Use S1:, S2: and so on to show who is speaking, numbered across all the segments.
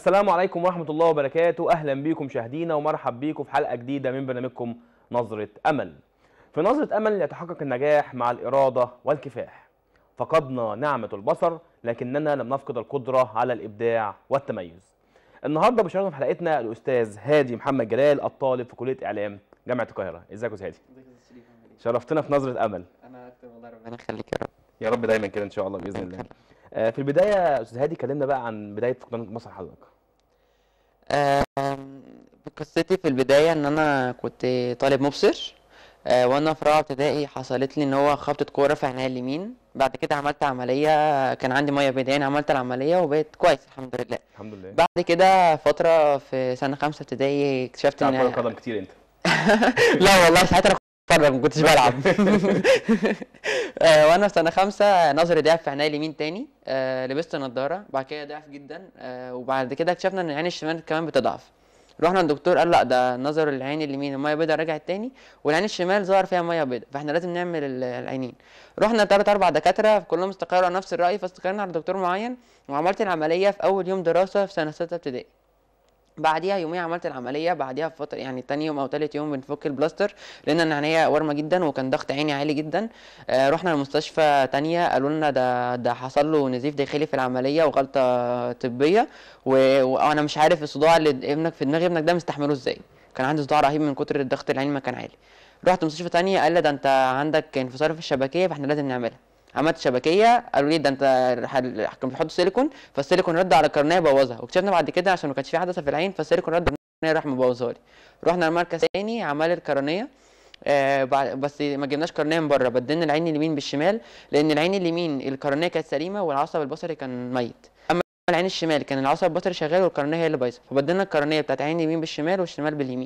S1: السلام عليكم ورحمة الله وبركاته أهلا بيكم مشاهدينا ومرحب بيكم في حلقة جديدة من برنامجكم نظرة أمل في نظرة أمل يتحقق النجاح مع الإرادة والكفاح فقدنا نعمة البصر لكننا لم نفقد القدرة على الإبداع والتميز النهارده بشرفنا في حلقتنا الأستاذ هادي محمد جلال الطالب في كلية إعلام جامعة القاهرة ازيك يا أستاذ هادي شرفتنا في نظرة أمل
S2: انا اكتر والله ربنا يخليك يا رب
S1: يا رب دايما كده إن شاء الله بإذن الله آه، في البداية يا أستاذ هادي كلمنا بقى عن بداية فقدان البصر حضرتك
S2: آم، قصتي في البدايه ان انا كنت طالب مبصر آه، وانا في رابعه ابتدائي حصلت لي ان هو خبطه كوره في عينيا اليمين بعد كده عملت عمليه كان عندي ميه بيضاء يعني عملت العمليه وبقيت كويس الحمد لله
S1: الحمد لله
S2: بعد كده فتره في سنه خمسه ابتدائي اكتشفت
S1: بتلعب كرة
S2: ان
S1: قدم كتير أنت
S2: لا والله ساعتها انا كنت بتفرج ما كنتش بلعب آه، وانا في سنه خمسه نظري ضعف في عينيا اليمين تاني آه، لبست نضاره بعد كده ضعف جدا آه، وبعد كده اكتشفنا ان العين الشمال كمان بتضعف رحنا للدكتور قال لا ده نظر العين اليمين الميه بيضاء رجعت تاني والعين الشمال ظهر فيها ميه بيضاء فاحنا لازم نعمل ال- العينين رحنا تلات اربع دكاتره كلهم استقروا على نفس الراي فاستقرينا على دكتور معين وعملت العمليه في اول يوم دراسه في سنه سته ابتدائي بعديها يومين عملت العمليه بعديها بفتره يعني تاني يوم او تالت يوم بنفك البلاستر لان انا عينيا ورمه جدا وكان ضغط عيني عالي جدا آه رحنا لمستشفى تانية قالوا لنا ده ده حصل له نزيف داخلي في العمليه وغلطه طبيه و- وانا مش عارف الصداع اللي ابنك في دماغ ابنك ده مستحمله ازاي كان عندي صداع رهيب من كتر الضغط العيني ما كان عالي رحت مستشفى تانية قال لي ده انت عندك انفصال في الشبكيه فاحنا لازم نعملها عملت شبكيه قالوا لي ده انت ح- كانوا بيحطوا سيليكون فالسيليكون رد على القرنيه بوظها واكتشفنا بعد كده عشان ما كانش في حدث في العين فالسيليكون رد على القرنيه راح مبوظها لي رحنا المركز تاني عمل القرنيه آه بعد بس ما جبناش قرنيه من بره بدلنا العين اليمين بالشمال لان العين اليمين القرنيه كانت سليمه والعصب البصري كان ميت اما العين الشمال كان العصب البصري شغال والقرنيه هي اللي بايظه فبدلنا القرنيه بتاعت العين اليمين بالشمال والشمال باليمين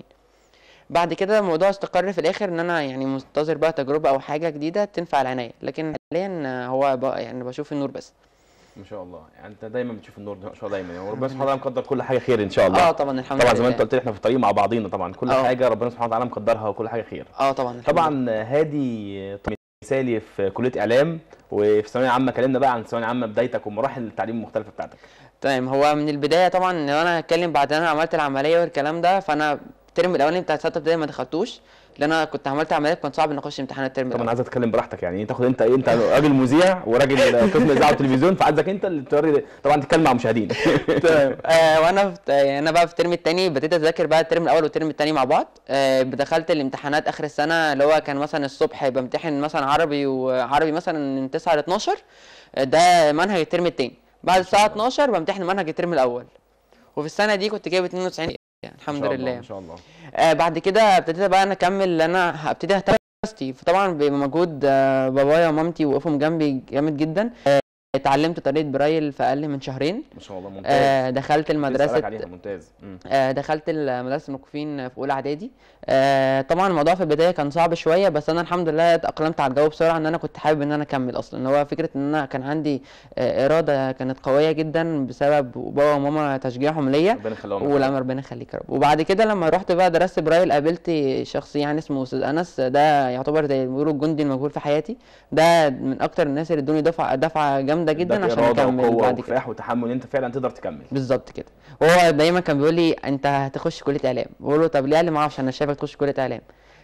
S2: بعد كده الموضوع استقر في الاخر ان انا يعني منتظر بقى تجربه او حاجه جديده تنفع العنايه لكن حاليا هو بقى يعني بشوف النور بس
S1: ما شاء الله يعني انت دايما بتشوف النور ده ما شاء الله دايما يعني وربنا سبحانه وتعالى مقدر كل حاجه خير ان شاء الله
S2: اه طبعا الحمد
S1: طبعا
S2: لله
S1: زي ما انت قلت لي احنا في الطريق مع بعضينا طبعا كل
S2: اه.
S1: حاجه ربنا سبحانه وتعالى مقدرها وكل حاجه خير
S2: اه طبعا الحمد لله.
S1: طبعا هادي مثالي في كليه اعلام وفي ثانويه عامه كلمنا بقى عن ثانويه عامه بدايتك ومراحل التعليم المختلفه بتاعتك
S2: تمام هو من البدايه طبعا لو انا هتكلم بعد انا عملت العمليه والكلام ده فانا الترم الاولاني بتاع سته ابتدائي ما دخلتوش لان انا كنت عملت عمليه كان صعب ان اخش امتحان الترم
S1: طبعا
S2: الاول
S1: عايزك تتكلم براحتك يعني تاخد انت ايه انت راجل مذيع وراجل قسم اذاعه وتلفزيون فعايزك انت اللي توري طبعا تتكلم مع المشاهدين
S2: تمام آه وانا في يعني انا بقى في الترم الثاني بديت اذاكر بقى الترم الاول والترم الثاني مع بعض آه دخلت الامتحانات اخر السنه اللي هو كان مثلا الصبح بمتحن مثلا عربي وعربي مثلا من 9 ل 12 آه، ده منهج الترم الثاني بعد الساعه 12 بمتحن منهج الترم الاول وفي السنه دي كنت جايب 92 يعني
S1: ما
S2: الحمد
S1: شاء الله،
S2: لله
S1: ما شاء الله
S2: آه بعد كده ابتديت بقى انا اكمل انا هبتدي اهتم بدراستي فطبعا بمجهود آه بابايا ومامتي وقفهم جنبي جامد جدا آه اتعلمت طريقه برايل في اقل من شهرين
S1: ما شاء الله ممتاز
S2: آه دخلت
S1: لسه
S2: المدرسه
S1: أسألك عليها ممتاز مم.
S2: آه، دخلت المدرسة الموقوفين في أولى إعدادي آه، طبعا الموضوع في البداية كان صعب شوية بس أنا الحمد لله اتأقلمت على الجو بسرعة إن أنا كنت حابب إن أنا أكمل أصلا إن هو فكرة إن أنا كان عندي آه، إرادة كانت قوية جدا بسبب بابا وماما تشجيعهم ليا
S1: ربنا يخليهم لك.
S2: ولما ربنا يخليك يا رب وبعد كده لما رحت بقى درست برايل قابلت شخص يعني اسمه استاذ انس ده يعتبر زي ما بيقولوا الجندي المجهول في حياتي ده من اكتر الناس اللي ادوني دفعه دفعه جامده جدا
S1: اداك
S2: عشان
S1: إرادة
S2: اكمل
S1: وقوة
S2: بعد كده
S1: وكفاح وتحمل انت فعلا تقدر تكمل
S2: بالظبط كده وهو دايما كان بيقول لي انت هتخش كليه اعلام بقول له طب ليه قال لي ما اعرفش انا شايفك تخش كليه اعلام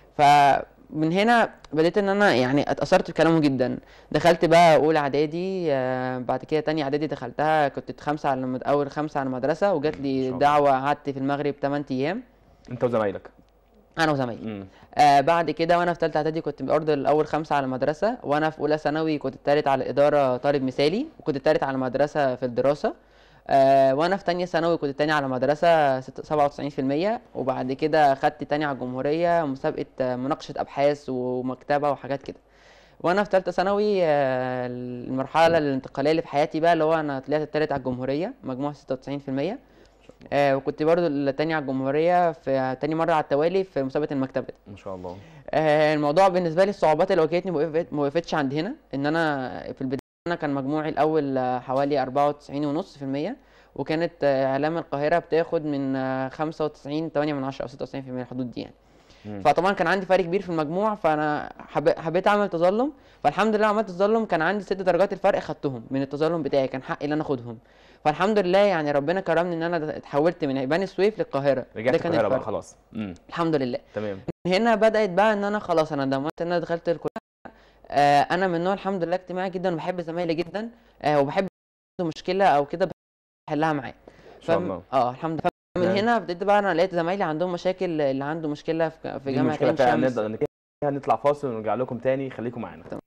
S2: فمن هنا بديت ان انا يعني اتاثرت بكلامه جدا دخلت بقى اولى اعدادي آه، بعد كده تاني اعدادي دخلتها كنت خمسه على المد... اول خمسه على المدرسه وجات
S1: ما
S2: لي
S1: شاء الله.
S2: دعوه قعدت في المغرب 8 ايام
S1: انت وزمايلك
S2: انا وزمايلي
S1: مم.
S2: آه بعد كده وانا في ثالثه اعدادي كنت برضه الاول خمسه على المدرسه وانا في اولى ثانوي كنت التالت على الاداره طالب مثالي وكنت التالت على المدرسه في الدراسه آه وانا في تانية ثانوي كنت التاني على المدرسه ست- 97% وبعد كده خدت تاني على الجمهوريه مسابقه آه، مناقشه ابحاث ومكتبه وحاجات كده وانا في ثالثه ثانوي آه، المرحله الانتقاليه اللي في حياتي بقى اللي هو انا طلعت التالت على الجمهوريه مجموع 96% آه وكنت برضو التاني على الجمهوريه في تاني مره على التوالي في مسابقه المكتبه دي.
S1: ما شاء الله
S2: آه، الموضوع بالنسبه لي الصعوبات اللي واجهتني ما وقفت- ما وقفتش عند هنا ان انا في البدايه انا كان مجموعي الاول آه، حوالي 94.5% وكانت آه، اعلام القاهره بتاخد من آه، 95 8 من 10 او 96% الحدود دي يعني
S1: مم.
S2: فطبعا كان عندي فرق كبير في المجموع فانا حب... حبيت اعمل تظلم فالحمد لله عملت تظلم كان عندي ست درجات الفرق خدتهم من التظلم بتاعي كان حقي ان انا اخدهم فالحمد لله يعني ربنا كرمني ان انا اتحولت من بني سويف للقاهره
S1: رجعت
S2: ده كان
S1: القاهره بقى
S2: الفرق
S1: خلاص امم
S2: الحمد لله
S1: تمام
S2: من هنا بدات بقى ان انا خلاص انا ضمنت ان انا دخلت الكليه آه انا من النوع الحمد لله اجتماعي جدا وبحب زمايلي جدا آه وبحب عنده مشكله او كده بحلها معاه
S1: ان شاء
S2: فم-
S1: الله
S2: اه الحمد لله من
S1: تمام.
S2: هنا بدأت بقى انا لقيت زمايلي عندهم مشاكل اللي عنده مشكله في في
S1: دي
S2: جامعه
S1: مشكله
S2: عين
S1: فعلا
S2: شمس
S1: نقدر نتكلم فيها نطلع فاصل ونرجع لكم تاني خليكم معانا
S2: تمام.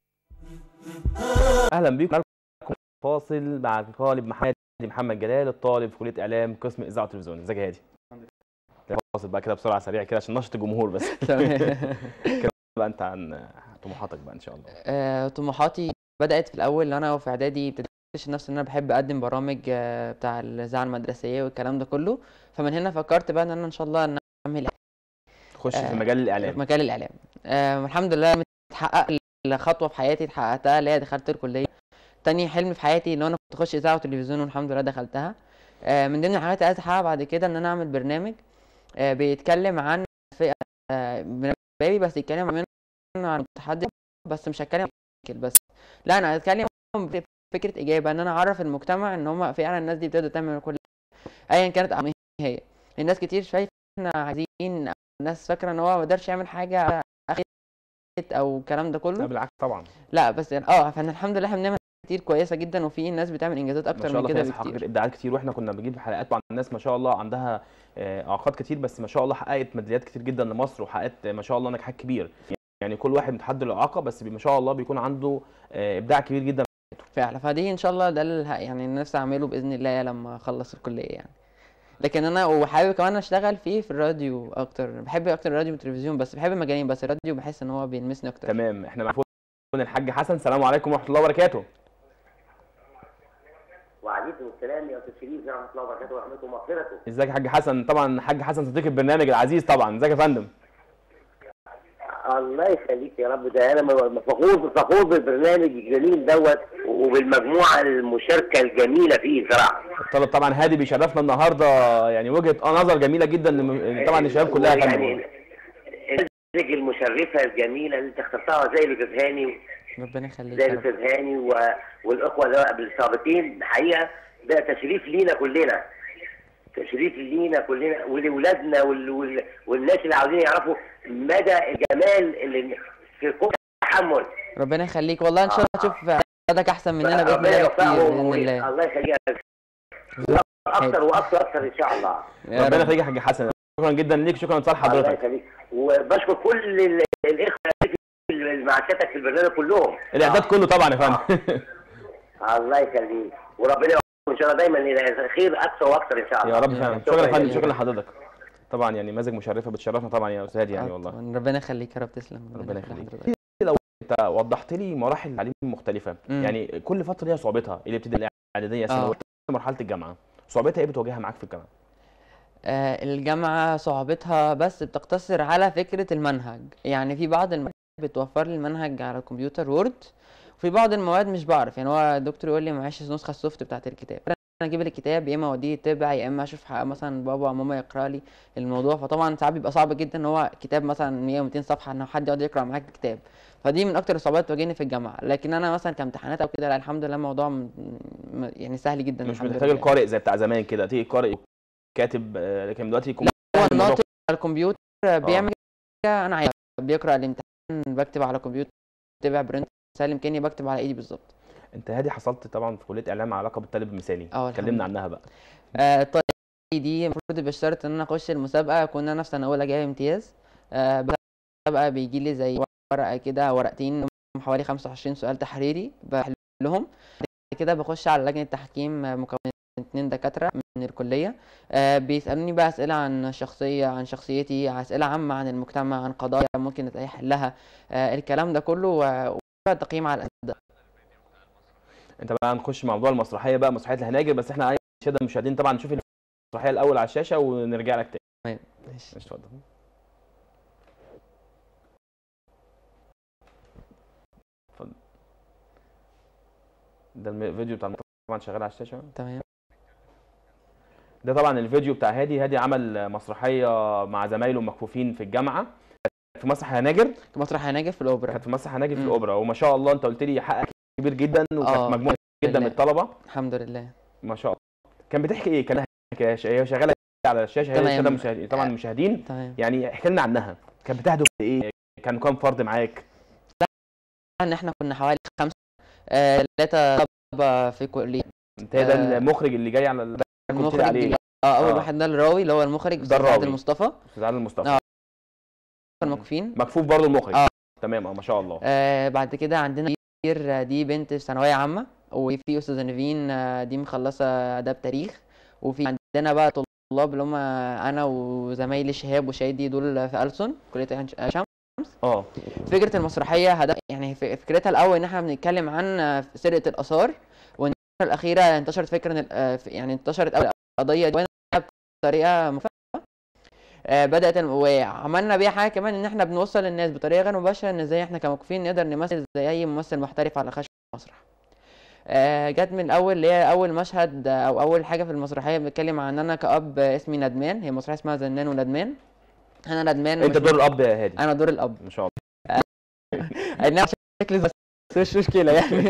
S1: اهلا بيكم معاكم فاصل مع طالب محمد محمد جلال الطالب في كليه اعلام قسم اذاعه وتلفزيون ازيك يا هادي فاصل بقى كده بسرعه سريع كده عشان نشط الجمهور بس
S2: تمام
S1: بقى انت عن طموحاتك بقى ان شاء الله
S2: آه، طموحاتي بدأت في الأول أنا في إعدادي ابتديت أكتشف نفسي إن أنا بحب أقدم برامج آه، بتاع الإذاعة المدرسية والكلام ده كله فمن هنا فكرت بقى إن أنا إن شاء الله إن أنا أعمل
S1: تخش في
S2: آه،
S1: مجال
S2: في
S1: الاعلام
S2: مجال الإعلام آه، والحمد لله اتحقق الخطوة في حياتي اتحققتها اللي هي دخلت الكلية تاني حلم في حياتي إن أنا كنت أخش إذاعة وتلفزيون والحمد لله دخلتها آه، من ضمن الحاجات اللي عايز أحققها بعد كده إن أنا أعمل برنامج آه، بيتكلم عن فئة آه، برنامج بس يتكلم عن عن متحدث بس مش هتكلم عن مشاكل بس لا انا هتكلم في فكره اجابه ان انا اعرف المجتمع ان هم فعلا الناس دي بتقدر تعمل كل ايا كانت أعمال هي الناس كتير شايفه ان احنا عايزين الناس فاكره ان هو ما قدرش يعمل حاجه أخذت او الكلام ده
S1: لا
S2: كله
S1: بالعكس طبعا
S2: لا بس اه فاحنا الحمد لله احنا بنعمل كتير كويسه جدا وفي ناس بتعمل انجازات
S1: ما
S2: اكتر
S1: شاء
S2: من
S1: الله في
S2: كده
S1: ناس حققت
S2: بكتير
S1: ابداعات كتير واحنا كنا بنجيب حلقات مع الناس ما شاء الله عندها آه، اعاقات كتير بس ما شاء الله حققت ميداليات كتير جدا لمصر وحققت ما شاء الله نجاحات كبير يعني كل واحد متحدى الاعاقه بس بي- ما شاء الله بيكون عنده آه، ابداع كبير جدا
S2: فعلا فدي ان شاء الله ده اللي ه- يعني نفسي اعمله باذن الله لما اخلص الكليه يعني لكن انا وحابب كمان اشتغل فيه في الراديو اكتر بحب اكتر الراديو والتلفزيون بس بحب المجالين بس الراديو بحس ان هو بيلمسني اكتر
S1: تمام احنا مع فون الحاج حسن السلام عليكم ورحمه الله وبركاته
S3: وعليكم السلام يا استاذ شريف ورحمه الله وبركاته ورحمته ومغفرته
S1: ازيك يا حاج حسن طبعا حاج حسن صديق البرنامج العزيز طبعا ازيك يا فندم
S3: الله يخليك يا رب ده انا م- فخور فخور بالبرنامج الجميل دوت وبالمجموعه المشاركه الجميله فيه صراحه
S1: الطالب طبعا هادي بيشرفنا النهارده يعني وجهه آه نظر جميله جدا لم- طبعا الشباب كلها يا فندم
S3: يعني النماذج المشرفه الجميله اللي انت اخترتها زي الاستاذ هاني
S2: ربنا يخليك
S3: زي
S2: يا رب
S3: الاستاذ هاني و... والاخوه اللي قبل السابقين الحقيقه ده تشريف لينا كلنا تشريف لينا كلنا ولولادنا وال... وال... والناس اللي عاوزين يعرفوا مدى الجمال اللي في قوه التحمل
S2: ربنا يخليك والله ان شاء الله تشوف ولادك احسن مننا باذن
S3: ربنا
S2: الله بكتير
S3: يوفقهم
S2: باذن الله
S3: الله يخليك اكتر واكتر اكتر ان شاء الله
S2: يا
S1: ربنا
S2: رب
S1: يخليك يا حاج حسن شكرا جدا ليك شكرا لصالح
S3: الله
S1: حضرتك
S3: يخليك وبشكر كل ال- الاخوه اللي مع سيادتك في البرنامج كلهم
S1: الاعداد كله طبعا يا فندم
S3: الله يخليك وربنا يوفقكم ان شاء الله دايما الى خير اكثر واكثر ان شاء الله
S1: يا رب فعلا شكرا يا فندم
S3: جزيلا.
S1: شكرا لحضرتك طبعا يعني نماذج مشرفه بتشرفنا طبعا يا استاذ هادي يعني والله
S2: ربنا يخليك يا رب تسلم
S1: ربنا
S2: يخلي
S1: يخليك.
S2: حضرتك.
S1: انت وضحت لي مراحل التعليم المختلفه
S2: مم.
S1: يعني كل فتره ليها صعوبتها الابتدائيه الاعداديه
S2: آه.
S1: الثانويه مرحله الجامعه صعوبتها ايه بتواجهها معاك في الجامعه
S2: آه، الجامعة صعوبتها بس بتقتصر على فكرة المنهج يعني في بعض المواد بتوفر لي المنهج على الكمبيوتر وورد وفي بعض المواد مش بعرف يعني هو الدكتور يقول لي معيش النسخة السوفت بتاعت الكتاب انا اجيب الكتاب يا اما اوديه يتبع يا اما اشوف حق- مثلا بابا ماما يقرا لي الموضوع فطبعا ساعات بيبقى صعب جدا ان هو كتاب مثلا 100 و200 صفحة ان حد يقعد يقرا معاك الكتاب فدي من اكتر الصعوبات اللي بتواجهني في الجامعة لكن انا مثلا كامتحانات او كده لا الحمد لله الموضوع م- م- يعني سهل جدا
S1: مش
S2: الحمد
S1: بتحتاج
S2: لله.
S1: القارئ زي بتاع زمان كده تيجي قارئ كاتب آه، لكن دلوقتي يكون
S2: هو
S1: الموضوع
S2: الناطق على الكمبيوتر بيعمل حاجة انا عايزها بيقرا الامتحان بكتب على الكمبيوتر بتابع برنت سلم كاني بكتب على ايدي بالظبط
S1: انت هادي حصلت طبعا في كليه اعلام على لقب الطالب المثالي
S2: اه الحمد
S1: كلمنا
S2: لله.
S1: عنها بقى
S2: آه طيب دي المفروض بشترط ان انا اخش المسابقه كنا انا في سنه اولى جايب امتياز آه المسابقه بيجي لي زي ورقه كده ورقتين حوالي 25 سؤال تحريري بحلهم بعد كده بخش على لجنه تحكيم آه، مكون من اتنين دكاتره من الكليه آه بيسالوني بقى اسئله عن شخصيه عن شخصيتي اسئله عامه عن المجتمع عن قضايا ممكن ازاي احلها آه الكلام ده كله و- وتقييم على الاداء
S1: انت بقى نخش مع موضوع المسرحيه بقى مسرحيه الهناجر بس احنا عايز الساده المشاهدين طبعا نشوف المسرحيه الاول على الشاشه ونرجع لك تاني
S2: ماشي
S1: ماشي اتفضل اتفضل ده الفيديو بتاع المسرحية طبعا شغال على الشاشه
S2: تمام
S1: ده طبعا الفيديو بتاع هادي هادي عمل مسرحيه مع زمايله المكفوفين في الجامعه في مسرح هناجر
S2: مسرح هناجر في الاوبرا
S1: كانت في مسرح هناجر في
S2: مم.
S1: الاوبرا وما شاء الله انت قلت لي حقق كبير جدا وكانت
S2: آه،
S1: مجموعه جدا من
S2: لله.
S1: الطلبه
S2: الحمد لله
S1: ما شاء الله كان بتحكي ايه كان هي هي شغاله على الشاشه هي
S2: تمام.
S1: كده مشاهدين طبعا
S2: آه.
S1: المشاهدين
S2: تمام
S1: يعني احكي لنا عنها كانت بتهدف لايه كانوا كام فرد معاك
S2: ان احنا كنا حوالي خمسه آه، ثلاثه طلبه في كليه
S1: انت ده
S2: آه.
S1: المخرج اللي جاي على ال- كنت
S2: المخرج
S1: عليه
S2: اللي- اه اول
S1: آه.
S2: واحد ده الراوي اللي هو المخرج
S1: ده
S2: استاذ
S1: الراوي.
S2: عادل مصطفى
S1: استاذ عادل مصطفى
S2: آه. المكفين
S1: مكفوف برضه المخرج
S2: آه.
S1: تمام اه ما شاء الله
S2: آه بعد كده عندنا كتير آه، دي بنت في ثانويه عامه وفي استاذه نيفين آه، دي مخلصه اداب تاريخ وفي عندنا بقى طلاب اللي هم انا وزمايلي شهاب وشادي دول في ألسن كليه عين شمس
S1: اه
S2: فكره المسرحيه هدف يعني ف- فكرتها الاول ان احنا بنتكلم عن آه، سرقه الاثار والفتره الاخيره انتشرت فكره إن ال- آه، ف- يعني انتشرت أوي القضيه دي بطريقه مفاجئه آه، بدات الم- وعملنا بيها حاجه كمان ان احنا بنوصل للناس بطريقه غير مباشره ان ازاي احنا كموقفين نقدر نمثل زي اي ممثل محترف على خشب المسرح آه، جت من الاول اللي هي اول مشهد آه، او اول حاجه في المسرحيه بنتكلم عن انا كاب آه، اسمي ندمان هي مسرحيه اسمها زنان وندمان انا ندمان
S1: انت
S2: مش-
S1: دور الاب يا هادي
S2: انا دور الاب
S1: ما شاء الله
S2: اي نعم شكلي بس مش مشكله يعني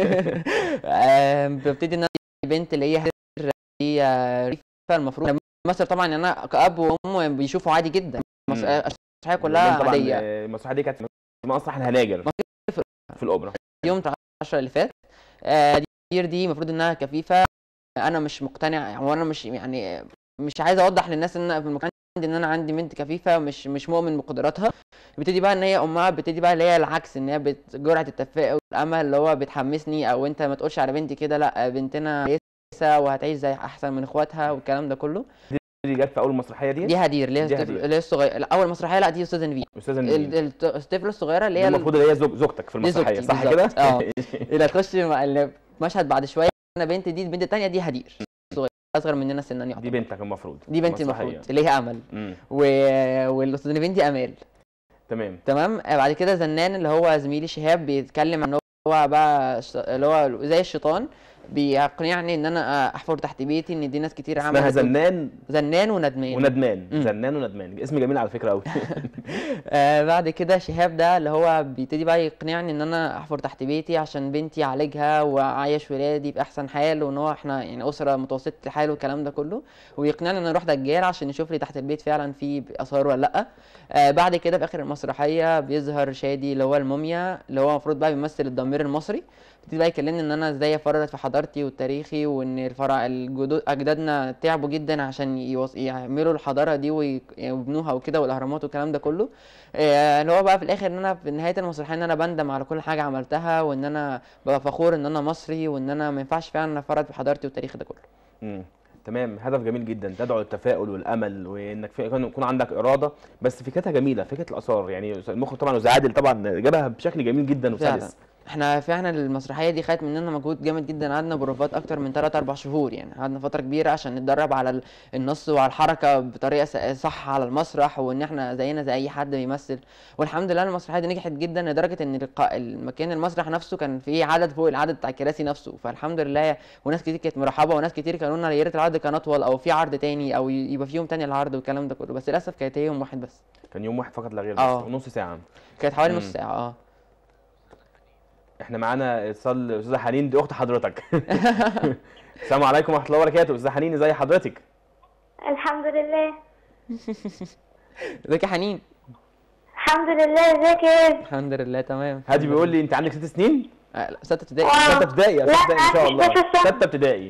S2: آم، ببتدي ان انا بنت اللي هي هدير هي ريفه المفروض مثلا طبعا انا كاب وام بيشوفوا عادي جدا مس-
S1: مم.
S2: المسرحيه كلها
S1: طبعا
S2: عاديه
S1: آه، المسرحيه دي كانت في مسرح الهناجر
S2: في-
S1: في الاوبرا
S2: يوم 10 اللي فات آه، دي دي المفروض انها كفيفه انا مش مقتنع يعني وانا مش يعني مش عايز اوضح للناس ان في المكان عندي ان انا عندي بنت كفيفه مش مش مؤمن بقدراتها بتبتدي بقى ان هي امها بتبتدي بقى اللي هي العكس ان هي بت- جرعه التفاؤل والامل اللي هو بتحمسني او انت ما تقولش على بنتي كده لا بنتنا كويسه وهتعيش زي احسن من اخواتها والكلام ده كله
S1: دي جت في اول مسرحيه دي
S2: دي هدير اللي هي
S1: دي
S2: الطفل-
S1: هدير.
S2: اللي هي الصغيره لا، اول مسرحيه لا دي استاذه نبيل
S1: استاذه
S2: ال-
S1: نبيل
S2: ال- الطفله الصغيره اللي
S1: دي
S2: هي
S1: المفروض اللي هي زوج- زوجتك في
S2: دي
S1: المسرحيه
S2: زوجتي
S1: صح كده
S2: بالظبط، اه. اللي هتخش مع- اللي مشهد بعد شويه انا بنت دي البنت الثانيه دي هدير صغيره اصغر مننا سنا
S1: دي
S2: يعتبر
S1: بنتك المفروض
S2: دي بنتي
S1: مسرحية.
S2: المفروض اللي هي امل
S1: امم
S2: و... والاستاذه نيفين دي امال
S1: تمام
S2: تمام آه، بعد كده زنان اللي هو زميلي شهاب بيتكلم عن هو بقى ش- اللي هو زي الشيطان بيقنعني ان انا آه، احفر تحت بيتي ان دي ناس كتير
S1: اسمها
S2: عملت
S1: زنان
S2: زنان وندمان
S1: وندمان
S2: مم.
S1: زنان وندمان اسم جميل على فكره قوي
S2: آه بعد كده شهاب ده اللي هو بيبتدي بقى يقنعني ان انا احفر تحت بيتي عشان بنتي اعالجها واعيش ولادي في احسن حال وان هو احنا يعني اسره متوسطه الحال والكلام ده كله ويقنعني ان انا اروح دجال عشان يشوف لي تحت البيت فعلا في اثار ولا لا آه بعد كده في اخر المسرحيه بيظهر شادي اللي هو الموميا اللي هو المفروض بقى بيمثل الضمير المصري بيبتدي بقى يكلمني ان انا ازاي افرط في حضارتي وتاريخي وان الفرع الجدود اجدادنا تعبوا جدا عشان يوص... يعملوا الحضاره دي وي- ويبنوها وكده والاهرامات والكلام ده كله آه، اللي هو بقى في الاخر ان انا في نهايه المسرحيه ان انا بندم على كل حاجه عملتها وان انا ببقى فخور ان انا مصري وان انا ما ينفعش فعلا افرط في حضارتي وتاريخي ده كله
S1: امم تمام هدف جميل جدا تدعو للتفاؤل والامل وانك في- يكون يكون عندك اراده بس فكرتها جميله فكره الاثار يعني المخرج طبعا استاذ عادل طبعا جابها بشكل جميل جدا
S2: فعلا
S1: وسلس
S2: احنا فعلا المسرحيه دي خدت مننا مجهود جامد جدا قعدنا بروفات اكتر من 3 4 شهور يعني قعدنا فتره كبيره عشان نتدرب على ال- النص وعلى الحركه بطريقه س- صح على المسرح وان احنا زينا زي اي حد بيمثل والحمد لله المسرحيه دي نجحت جدا لدرجه ان الق- المكان المسرح نفسه كان فيه عدد فوق العدد بتاع الكراسي نفسه فالحمد لله وناس كتير كانت مرحبه وناس كتير كانوا لنا يا ريت العرض كان اطول او في عرض تاني او ي- يبقى في يوم تاني العرض والكلام ده كله بس للاسف كانت هي يوم واحد بس
S1: كان يوم واحد فقط لا غير
S2: آه.
S1: بس ونص ساعه
S2: كانت حوالي
S1: مم.
S2: نص ساعه اه
S1: احنا معانا اتصال استاذه حنين دي اخت حضرتك السلام عليكم ورحمه الله وبركاته استاذه حنين ازي حضرتك
S4: الحمد لله
S2: ازيك يا حنين
S4: الحمد لله ازيك يا ابني
S2: الحمد لله تمام
S1: هادي بيقول لي انت عندك ست سنين
S2: آه، لا، ستة ابتدائي
S4: آه.
S1: سته ابتدائي
S4: لا،
S1: سته ابتدائي ان شاء الله
S4: 11 سنة.
S1: سته ابتدائي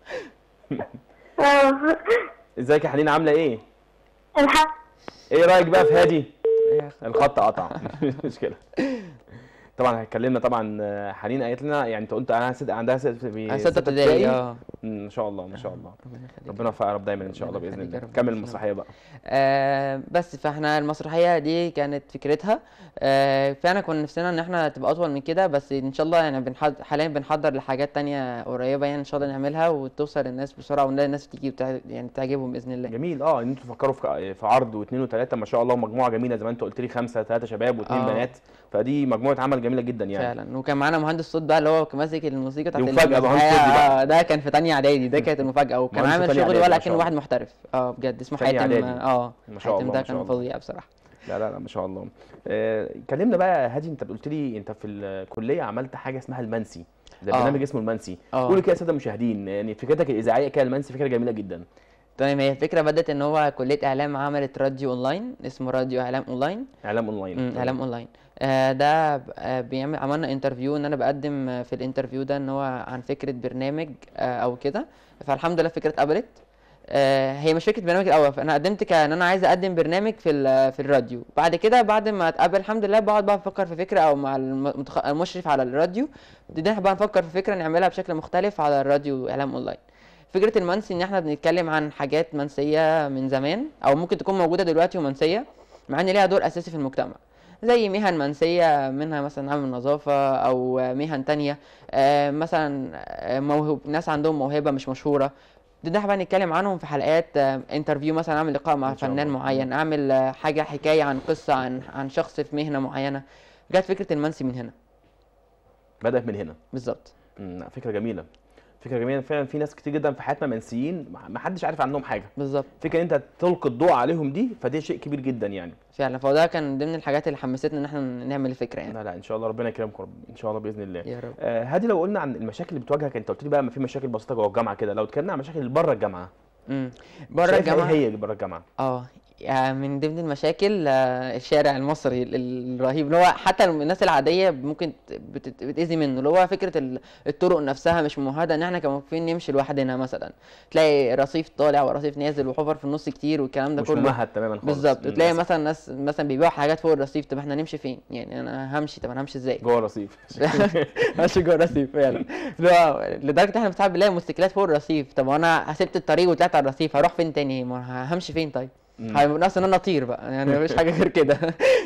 S4: اه
S1: ازيك يا حنين عامله ايه
S4: الحمد
S1: ايه رايك بقى في هادي
S2: إيه يا أخي؟
S1: الخط قطع مش مشكله طبعا اتكلمنا طبعا آه، حنين قالت لنا يعني انت قلت انا ست عندها ست في
S2: آه، ستة ابتدائي اه
S1: مم، ما شاء الله ما شاء الله
S2: ربنا يخليك.
S1: ربنا يوفقها يا رب دايما ان شاء الله
S2: ربنا
S1: باذن
S2: يخليك يا
S1: الله
S2: رب.
S1: كمل
S2: إن شاء
S1: المسرحيه بقى
S2: آه بس فاحنا المسرحيه دي كانت فكرتها آه فعلا كنا نفسنا ان احنا تبقى اطول من كده بس ان شاء الله يعني بنحضر حاليا بنحضر لحاجات تانية قريبه يعني ان شاء الله نعملها وتوصل للناس بسرعه ونلاقي الناس تيجي وتع... يعني تعجبهم باذن الله
S1: جميل اه ان انتوا تفكروا في في عرض واثنين وثلاثه ما شاء الله مجموعه جميله زي ما انت قلت لي خمسه ثلاثه شباب واثنين
S2: آه.
S1: بنات فدي مجموعه عمل جميله جدا يعني
S2: فعلا وكان معانا مهندس صوت بقى اللي هو كان ماسك الموسيقى بتاعت
S1: دي مفاجأة، مهندس صوت دي
S2: المسرحية.
S1: بقى.
S2: آه، ده كان في تانية اعدادي ده كانت المفاجاه وكان
S1: مهندس في
S2: عامل
S1: تانية
S2: شغل
S1: إعدادي، ما
S2: ولا
S1: شاء
S2: كان
S1: الله.
S2: واحد محترف اه بجد اسمه
S1: تانية
S2: حاتم
S1: إعدادي.
S2: اه
S1: ما شاء
S2: حاتم
S1: الله،
S2: ده
S1: ما شاء
S2: كان
S1: الله.
S2: فظيع بصراحه
S1: لا لا لا ما شاء الله آه، كلمنا بقى يا هادي انت قلت لي انت في الكليه عملت حاجه اسمها المنسي ده
S2: آه.
S1: برنامج اسمه المنسي
S2: اه.
S1: قول كده يا ساده المشاهدين يعني فكرتك الاذاعيه كده المنسي فكره جميله جدا
S2: تمام هي الفكره بدات ان هو كليه اعلام عملت راديو اونلاين اسمه راديو اعلام اونلاين
S1: اعلام اونلاين
S2: امم اعلام اونلاين آه ده ب- آه بيعمل عملنا انترفيو ان انا بقدم آه، في الانترفيو ده ان هو عن فكره برنامج آه او كده فالحمد لله الفكره اتقبلت آه هي مش فكره برنامج الاول فانا قدمت كان انا عايز اقدم برنامج في ال- في الراديو بعد كده بعد ما اتقبل الحمد لله بقعد بقى افكر في فكره او مع الم- المتخ- المشرف على الراديو ابتدينا بقى نفكر في فكره نعملها بشكل مختلف على الراديو اعلام اونلاين فكره المنسي ان احنا بنتكلم عن حاجات منسيه من زمان او ممكن تكون موجوده دلوقتي ومنسيه مع ان ليها دور اساسي في المجتمع زي مهن منسية منها مثلا عامل نظافة أو مهن تانية آه، مثلا آه، موهوب ناس عندهم موهبة مش مشهورة ده بقى نتكلم عنهم في حلقات آه، انترفيو مثلا اعمل لقاء مع
S1: إن شاء
S2: فنان
S1: الله.
S2: معين اعمل آه، حاجة حكاية عن قصة عن عن شخص في مهنة معينة جت فكرة المنسي من هنا
S1: بدات من هنا
S2: بالظبط
S1: مم، لا، فكره جميله فكره جميله فعلا في ناس كتير جدا في حياتنا منسيين ما- ما حدش عارف عنهم حاجه
S2: بالظبط
S1: فكره ان انت تلقي الضوء عليهم دي فدي شيء كبير جدا يعني
S2: فعلا فده كان ضمن الحاجات اللي حمستنا ان احنا نعمل الفكرة يعني
S1: لا لا ان شاء الله ربنا يكرمكم رب ان شاء الله باذن الله
S2: يا رب
S1: آه هادي لو قلنا عن المشاكل اللي بتواجهك انت قلت لي بقى ما في مشاكل بسيطه جوه الجامعه كده لو اتكلمنا عن مشاكل اللي بره الجامعه
S2: امم بره
S1: شايفها
S2: الجامعة
S1: ايه هي اللي بره الجامعه
S2: اه يعني من ضمن المشاكل آه، الشارع المصري ال- ال- الرهيب اللي هو حتى الناس العاديه ممكن ت- بتت- بتأذي منه اللي هو فكره ال- الطرق نفسها مش ممهده ان احنا كموظفين نمشي لوحدنا مثلا تلاقي رصيف طالع ورصيف نازل وحفر في النص كتير والكلام ده
S1: مش
S2: كله
S1: ممهد تماما خالص
S2: بالظبط
S1: مم،
S2: وتلاقي
S1: للأسف.
S2: مثلا ناس مثلا بيبيعوا حاجات فوق الرصيف طب احنا نمشي فين يعني انا همشي طب انا همشي ازاي
S1: جوه الرصيف
S2: ماشي جوه الرصيف فعلا اللي هو لدرجه احنا ساعات بنلاقي موتوسيكلات فوق الرصيف طب وانا سبت الطريق وطلعت على الرصيف هروح فين تاني ما همشي فين طيب
S1: مم.
S2: هيبقى ناقص ان انا اطير بقى يعني مفيش حاجه غير كده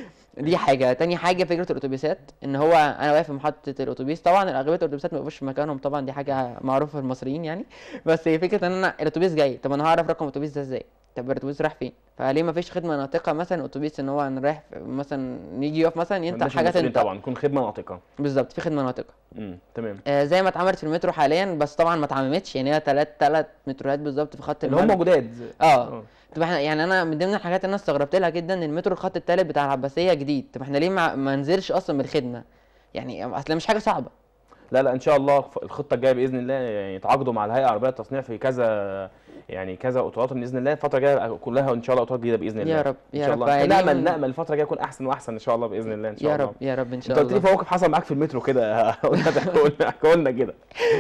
S2: دي حاجه تاني حاجه فكره الاتوبيسات ان هو انا واقف في محطه الاتوبيس طبعا اغلبيه الاتوبيسات ما بيبقوش في مكانهم طبعا دي حاجه معروفه في المصريين يعني بس هي فكره ان انا الاتوبيس جاي طب انا هعرف رقم الاتوبيس ده ازاي طب الاتوبيس رايح فين فليه ما فيش خدمه ناطقه مثلا اتوبيس ان هو انا رايح مثلا يجي يقف مثلا ينطق
S1: مش
S2: حاجه
S1: المسؤولين
S2: تنطق
S1: طبعا تكون خدمه ناطقه
S2: بالظبط في خدمه ناطقه
S1: امم تمام
S2: آه زي ما اتعملت في المترو حاليا بس طبعا ما اتعممتش يعني هي تلات تلات متروهات بالظبط في خط
S1: اللي هم
S2: المرج.
S1: جداد
S2: اه طب احنا يعني انا من ضمن الحاجات اللي انا استغربت لها جدا ان المترو الخط التالت بتاع العباسيه جديد طب احنا ليه ما, ما نزلش اصلا بالخدمه يعني اصل مش حاجه صعبه
S1: لا لا ان شاء الله ف- الخطه الجايه باذن الله يعني تعاقدوا مع الهيئه العربيه للتصنيع في كذا يعني كذا قطارات باذن الله الفتره الجايه كلها ان شاء الله قطارات جديده باذن الله
S2: يا رب
S1: ان
S2: يا
S1: شاء
S2: رب
S1: الله
S2: يعني
S1: نامل
S2: من-
S1: نامل الفتره الجايه يكون احسن واحسن ان شاء الله باذن الله ان شاء
S2: يا
S1: الله
S2: رب يا رب ان
S1: انت
S2: شاء
S1: قلت لي
S2: الله
S1: في موقف حصل معاك في المترو كده احكوا لنا كده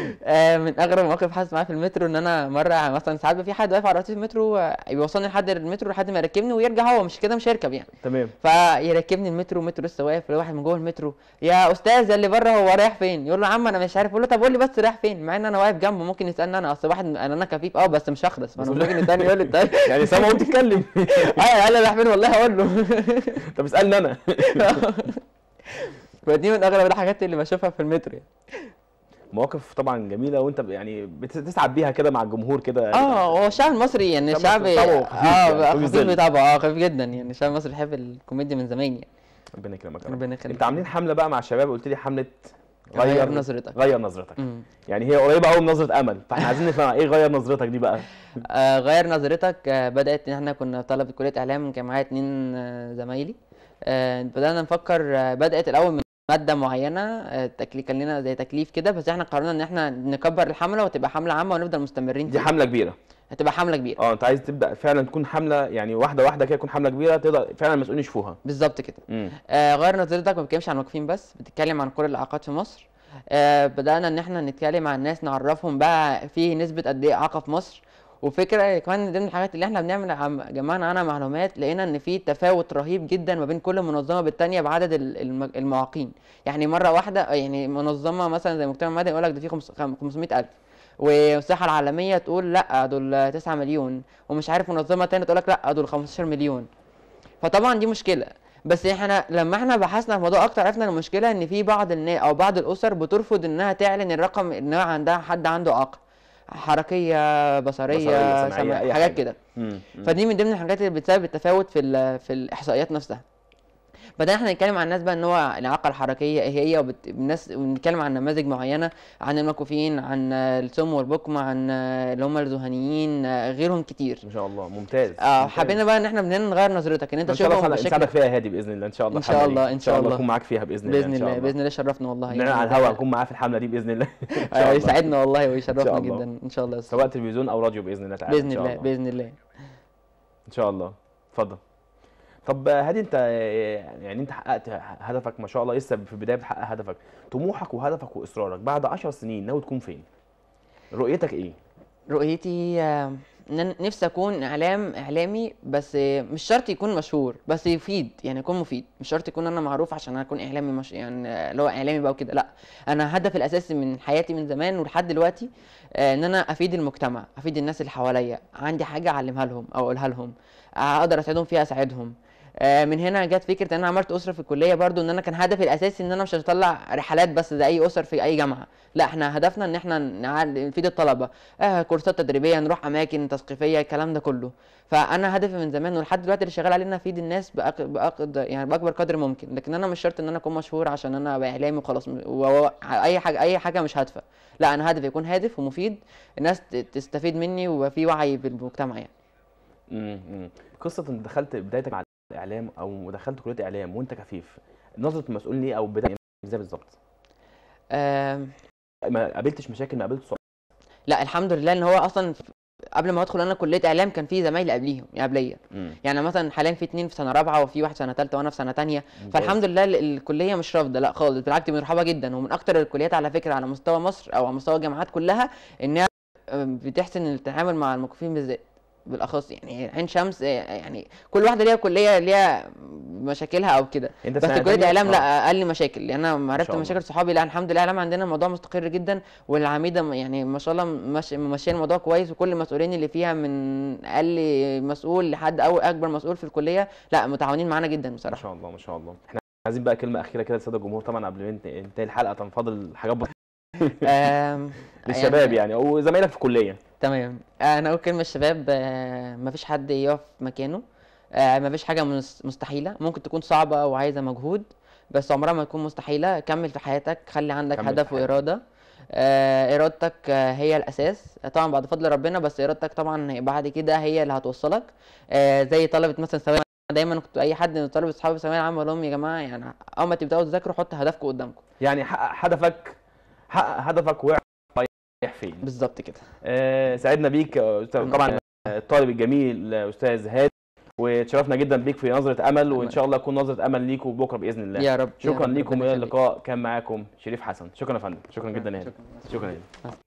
S2: آه من اغرب المواقف حصلت معايا في المترو ان انا مره مثلا ساعات بيبقى في حد واقف على رصيف المترو آه، بيوصلني لحد المترو لحد ما يركبني ويرجع هو مش كده مش هيركب يعني
S1: تمام
S2: فيركبني المترو المترو لسه واقف واحد من جوه المترو يا استاذ اللي بره هو رايح فين يقول له يا عم انا مش عارف يقول له طب قول لي بس رايح فين مع ان انا واقف جنبه ممكن يسالني انا اصل واحد انا انا كفيف اه بس مش هخلص فانا ممكن التاني يقول لي التاني
S1: يعني سامع وانت بتتكلم
S2: ايوه قال لي رايح فين والله هقول له
S1: طب اسالني انا
S2: فدي من اغرب الحاجات اللي بشوفها في المترو يعني.
S1: مواقف طبعا جميله وانت ب- يعني بتسعد بيها كده مع الجمهور كده
S2: اه هو الشعب المصري يعني
S1: الشعب
S2: الشعب
S1: المصري طبعه خفيف
S2: اه
S1: يعني،
S2: بقى
S1: خفيف
S2: خفيف
S1: ظل.
S2: طبعا اه خفيف جدا يعني الشعب المصري بيحب الكوميديا من زمان يعني
S1: ربنا يكرمك يا رب.
S2: ربنا يخليك
S1: انت عاملين حمله بقى مع الشباب قلت لي حمله
S2: غير نظرتك.
S1: غير نظرتك
S2: مم.
S1: يعني هي قريبه قوي من نظره امل فاحنا عايزين نفهم ايه غير نظرتك دي بقى
S2: آه غير نظرتك آه بدأت إن إحنا كنا طلبة كلية إعلام كان معايا اتنين آه زمايلي آه بدأنا نفكر آه بدأت الأول من مادة معينة آه تكليف كان لنا زي تكليف كده بس إحنا قررنا إن إحنا نكبر الحملة وتبقى حملة عامة ونفضل مستمرين
S1: دي
S2: فيها
S1: حمله كبيره
S2: هتبقى حملة كبيرة
S1: اه انت عايز تبدا فعلا تكون حمله يعني واحده واحده كده تكون حمله كبيره تقدر فعلا المسؤولين يشوفوها
S2: بالظبط كده
S1: امم
S2: آه غير نظرتك ما بتتكلمش عن الموقفين بس بتتكلم عن كل الإعاقات في مصر آه بدأنا إن إحنا نتكلم عن الناس نعرفهم بقى في نسبة قد إيه إعاقة في مصر وفكرة كمان من ضمن الحاجات اللي احنا بنعمل عم- جمعنا عنها معلومات لقينا ان في تفاوت رهيب جدا ما بين كل منظمة بالتانية بعدد ال- الم- المعاقين يعني مرة واحدة يعني منظمة مثلا زي مجتمع مدني يقول لك ده في 500 ألف والصحة العالمية تقول لا دول 9 مليون ومش عارف منظمة تانية تقول لك لا دول 15 مليون فطبعا دي مشكله بس احنا لما احنا بحثنا في الموضوع اكتر عرفنا المشكله ان في بعض الناس او بعض الاسر بترفض انها تعلن الرقم ان هو عندها حد عنده اعاقه حركيه بصريه,
S1: بصرية، سمعية،
S2: سمع
S1: أي
S2: حاجات
S1: حاجة.
S2: كده
S1: امم
S2: فدي من ضمن الحاجات اللي بتسبب التفاوت في ال- في الاحصائيات نفسها بدأنا احنا نتكلم عن الناس بقى ان هو الاعاقه الحركيه ايه هي وبت... الناس بنتكلم عن نماذج معينه عن المكفوفين عن آه، السم والبكم عن آه، اللي هم الذهنيين آه، غيرهم كتير
S1: ما شاء الله ممتاز
S2: اه
S1: ممتاز.
S2: حبينا بقى ان احنا بدنا نغير نظرتك ان انت
S1: ان شاء الله
S2: تشوفهم
S1: تعالى
S2: بشكل
S1: نساعدك فيها هادي باذن الله ان شاء الله
S2: إن شاء
S1: الحملة
S2: الله،
S1: دي.
S2: إن شاء الله.
S1: اكون معاك فيها باذن الله
S2: باذن
S1: إن شاء
S2: الله باذن الله شرفنا والله
S1: نعلن على الهواء اكون معاه في الحمله دي باذن الله إن شاء
S2: آه،
S1: الله.
S2: يسعدنا والله
S1: إن
S2: ويشرفنا
S1: شاء الله.
S2: جدا ان شاء الله يا أستاذ.
S1: سواء تلفزيون او راديو باذن الله تعالى
S2: باذن
S1: إن شاء
S2: الله باذن الله
S1: ان شاء الله اتفضل طب هادي انت يعني انت حققت هدفك ما شاء الله لسه في البدايه بتحقق هدفك طموحك وهدفك واصرارك بعد 10 سنين ناوي تكون فين رؤيتك ايه
S2: رؤيتي آه، ان انا نفسي اكون اعلام اعلامي بس آه، مش شرط يكون مشهور بس يفيد يعني يكون مفيد مش شرط يكون انا معروف عشان اكون اعلامي مش يعني آه، اللي هو اعلامي بقى وكده لا انا هدفي الاساسي من حياتي من زمان ولحد دلوقتي آه، ان انا افيد المجتمع افيد الناس اللي حواليا عندي حاجه اعلمها لهم او اقولها لهم آه، اقدر اساعدهم فيها اساعدهم آه، من هنا جت فكره ان انا عملت اسره في الكليه برضو ان انا كان هدفي الاساسي ان انا مش هطلع رحلات بس زي اي اسر في اي جامعه لا احنا هدفنا ان احنا نع- نفيد الطلبه آه كورسات تدريبيه نروح اماكن تثقيفيه الكلام ده كله فانا هدفي من زمان ولحد دلوقتي اللي شغال عليه ان افيد الناس بأق... بأقد... يعني باكبر قدر ممكن لكن انا مش شرط ان انا اكون مشهور عشان انا ابقى اعلامي وخلاص م- و... و... اي حاجه اي حاجه مش هادفه لا انا هدفي يكون هادف ومفيد الناس ت- تستفيد مني ويبقى في وعي بالمجتمع يعني
S1: امم قصه انت دخلت بدايتك مع الاعلام او دخلت كليه اعلام وانت كفيف نظره المسؤول ليه او بدايه ازاي بالظبط
S2: آم...
S1: ما قابلتش مشاكل ما قابلت صعوبات
S2: لا الحمد لله ان هو اصلا ف- قبل ما ادخل انا كليه اعلام كان في زمايلي قبليهم يعني قبليه
S1: مم.
S2: يعني مثلا حاليا في اتنين في سنه رابعه وفي واحد سنه ثالثه وانا في سنه تانية
S1: ممتاز.
S2: فالحمد لله ال- الكليه مش رافضه لا خالص بالعكس دي مرحبه جدا ومن اكتر الكليات على فكره على مستوى مصر او على مستوى الجامعات كلها انها آم، بتحسن التعامل مع المكفوفين بالذات بالاخص يعني عين شمس آه، يعني كل واحده ليها كليه ليها مشاكلها او كده
S1: انت
S2: بس
S1: سنة
S2: كليه
S1: تانية؟
S2: اعلام
S1: آه.
S2: لا اقل مشاكل لان انا عرفت
S1: شاء الله.
S2: مشاكل صحابي لا الحمد لله اعلام عندنا الموضوع مستقر جدا والعميده م- يعني ما شاء الله ماشي- ماشيين الموضوع كويس وكل المسؤولين اللي فيها من اقل مسؤول لحد او اكبر مسؤول في الكليه لا متعاونين معانا جدا
S1: ما
S2: بصراحه
S1: شاء الله ما شاء الله احنا عايزين بقى كلمه اخيره كده للساده الجمهور طبعا قبل ما ننت- ننتهي الحلقه تنفضل حاجات بسيطه
S2: آم،
S1: للشباب يعني او زمايلك في الكليه
S2: تمام انا اقول كلمه الشباب ما فيش حد يقف مكانه ما فيش حاجه مس- مستحيله ممكن تكون صعبه وعايزه مجهود بس عمرها ما تكون مستحيله كمل في حياتك خلي عندك
S1: كمل في
S2: هدف
S1: حياتك.
S2: واراده آه، ارادتك آه، هي الاساس طبعا بعد فضل ربنا بس ارادتك طبعا هي- بعد كده هي اللي هتوصلك آه، زي طلبه مثلا ثانويه دايما كنت اي حد من طلبه اصحابي في الثانويه العامه اقول لهم يا جماعه يعني اول ما تبداوا تذاكروا حط هدفكم قدامكم
S1: يعني حقق هدفك حقق هدفك واعرف رايح فين
S2: بالظبط كده
S1: آه سعدنا بيك آه، أستاذ- طبعا آه، الطالب الجميل آه، استاذ هادي وتشرفنا جدا بيك في نظره امل وان شاء الله يكون نظره امل ليكم بكره باذن الله
S2: يا رب يا
S1: شكرا
S2: رب،
S1: ليكم
S2: ربنا
S1: الى
S2: يخليك.
S1: اللقاء كان معاكم شريف حسن شكرا يا فندم شكرا جدا يا هادي
S2: شكرا
S1: شكرا يا هادي